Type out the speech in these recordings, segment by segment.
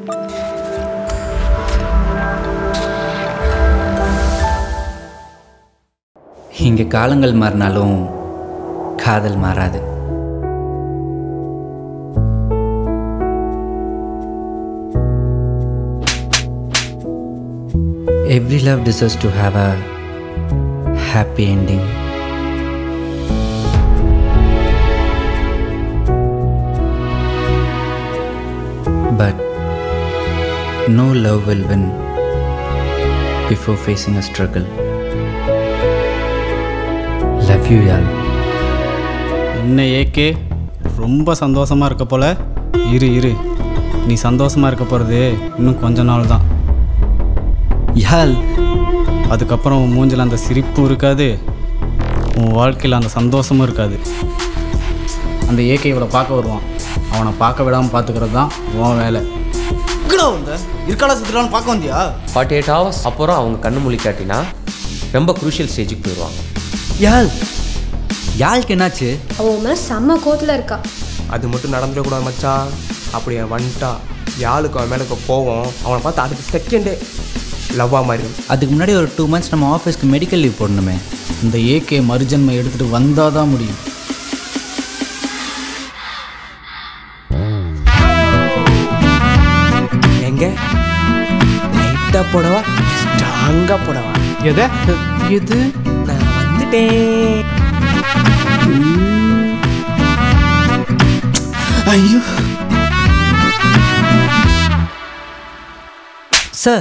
இங்கே காலங்கள் மாறினாலும் காதல் மாறாது Every love deserves to have a happy ending. But no love will win before facing a struggle. Love you, y'all. என்ன AK ரொம்ப சந்தோஷமாக இருக்க போல இரு இரு நீ சந்தோஷமாக இருக்க போகிறது இன்னும் கொஞ்ச நாள் தான் Y'all, அதுக்கப்புறம் உன் மூஞ்சில் அந்த சிரிப்பும் இருக்காது உன் வாழ்க்கையில் அந்த சந்தோஷமும் இருக்காது அந்த ஏகே இவளை பார்க்க வருவான் அவனை பார்க்க விடாமல் பார்த்துக்கிறது தான் உன் வேலை எங்கடா வந்த இருக்காலா சுற்றுலான்னு பார்க்க வந்தியா ஃபார்ட்டி எயிட் ஹவர்ஸ் அப்புறம் அவங்க கண்ணு முழி காட்டினா ரொம்ப குரூஷியல் ஸ்டேஜுக்கு போயிடுவாங்க y'all, யாழ்க்கு என்னாச்சு அவன் உன் மேலே செம்ம கோத்தில் இருக்கா அது மட்டும் நடந்துடக்கூடாது மச்சான் அப்படி அவன் வந்துட்டா யாளுக்கு அவன் மேலே இருக்க கோவம் அவனை பார்த்து அடுத்த செகண்டே லவ்வா மாதிரி அதுக்கு முன்னாடி ஒரு டூ மந்த்ஸ் நம்ம ஆஃபீஸ்க்கு மெடிக்கல் லீவ் போடணுமே இந்த ஏகே மறுஜன்மை எடுத்துகிட்டு வந்தால் தான் முடியும் எங்க லைட்டாக போடவா ஸ்ட்ராங்காக போடவா எதை எது நான் வந்துட்டேன் ஐயோ sir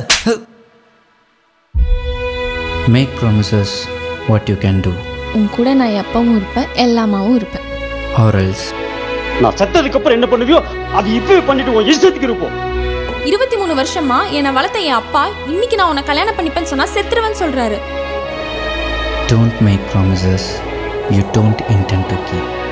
make promises what you can do உன் கூட நான் எப்பவும் இருப்பேன் எல்லாமாவும் இருப்பேன் ஆரல்ஸ் நான் செத்ததுக்கு அப்புறம் என்ன பண்ணுவியோ அது இப்பவே பண்ணிட்டு உன் இஷ்டத்துக்கு இருப்போம் இருபத்தி மூணு வருஷமா என்னை வளர்த்த என் அப்பா இன்னைக்கு நான் உன்னை கல்யாணம் பண்ணிப்பேன்னு சொன்னா செத்துருவேன்னு சொல்றாரு don't make promises you don't intend to keep